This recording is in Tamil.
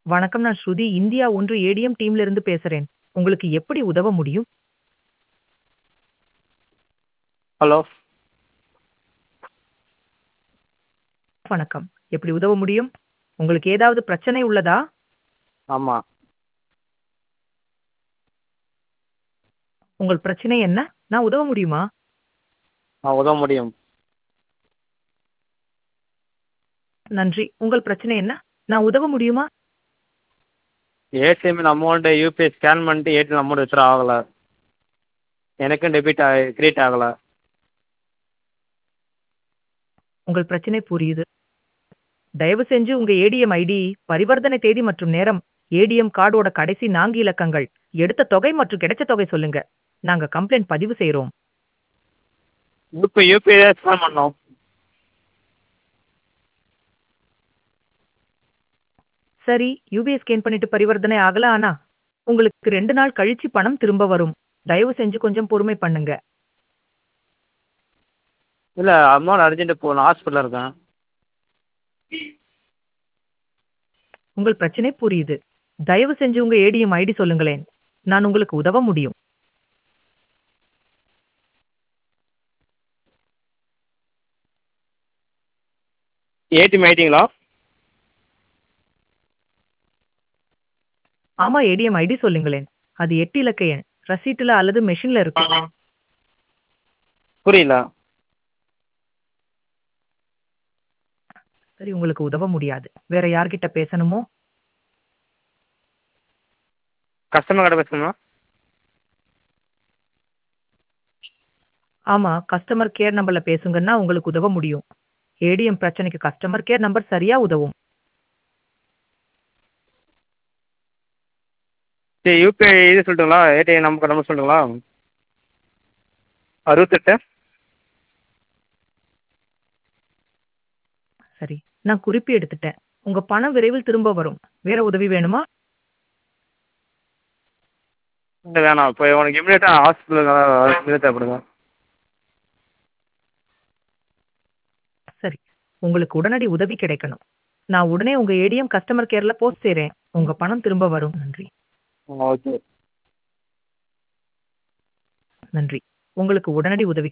வணக்கம் நான் ஸ்ருதி இந்தியா ஒன்று ஏடிஎம் டீம்ல இருந்து பேசுறேன் உங்களுக்கு எப்படி உதவ முடியும் ஹலோ வணக்கம் எப்படி உதவ முடியும் உங்களுக்கு ஏதாவது பிரச்சனை உள்ளதா ஆமாம் உங்கள் பிரச்சனை என்ன நான் உதவ முடியுமா ஆ உதவ முடியும் நன்றி உங்கள் பிரச்சனை என்ன நான் உதவ முடியுமா ஏடிஎம்மில் அமௌண்ட்டு யூபிஐ ஸ்கேன் பண்ணிட்டு ஏடிஎம் அமௌண்ட் வித்ட்ரா ஆகலை எனக்கும் டெபிட் ஆகி கிரெடிட் ஆகலை உங்கள் பிரச்சனை புரியுது தயவு செஞ்சு உங்க ஏடிஎம் ஐடி பரிவர்த்தனை தேதி மற்றும் நேரம் ஏடிஎம் கார்டோட கடைசி நான்கு இலக்கங்கள் எடுத்த தொகை மற்றும் கிடைச்ச தொகை சொல்லுங்க நாங்க கம்ப்ளைண்ட் பதிவு செய்றோம் யூபிஐ யூபிஐ தான் ஸ்கேன் பண்ணோம் சரி யூபிஐ ஸ்கேன் பண்ணிட்டு பரிவர்த்தனை ஆகல ஆனா உங்களுக்கு ரெண்டு நாள் கழிச்சு பணம் திரும்ப வரும் தயவு செஞ்சு கொஞ்சம் பொறுமை பண்ணுங்க இல்லை அமௌண்ட் அர்ஜென்ட்டு போகணும் ஹாஸ்பிட்டலில் இருக்கேன் உங்கள் பிரச்சனை புரியுது தயவு செஞ்சு உங்க ஏடிஎம் ஐடி சொல்லுங்களேன் நான் உங்களுக்கு உதவ முடியும் ஏடிஎம் ஐடிங்களா ஆமா ஏடிஎம் ஐடி சொல்லுங்களேன் அது எட்டு இலக்க எண் ரசீட்டுல அல்லது மெஷின்ல இருக்கும் புரியல சரி உங்களுக்கு உதவ முடியாது வேற யார்கிட்ட பேசணுமோ கஸ்டமர் கிட்ட பேசணுமா ஆமா கஸ்டமர் கேர் நம்பர்ல பேசுங்கன்னா உங்களுக்கு உதவ முடியும் ஏடிஎம் பிரச்சனைக்கு கஸ்டமர் கேர் நம்பர் சரியா உதவும் சரி யூபிஐ இது சொல்லட்டுங்களா ஏடிஎம் நம்பர் நம்பர் சொல்லட்டுங்களா அறுபத்தெட்டு சரி நான் குறிப்பு எடுத்துட்டேன் உங்க பணம் விரைவில் திரும்ப வரும் வேற உதவி வேணுமா இல்லை வேணாம் இப்போ உனக்கு இமீடியட்டாக ஹாஸ்பிட்டலுக்கு தேவைப்படுங்க சரி உங்களுக்கு உடனடி உதவி கிடைக்கணும் நான் உடனே உங்க ஏடிஎம் கஸ்டமர் கேர்ல போஸ்ட் செய்றேன் உங்க பணம் திரும்ப வரும் நன்றி ஓகே நன்றி உங்களுக்கு உடனடி உதவி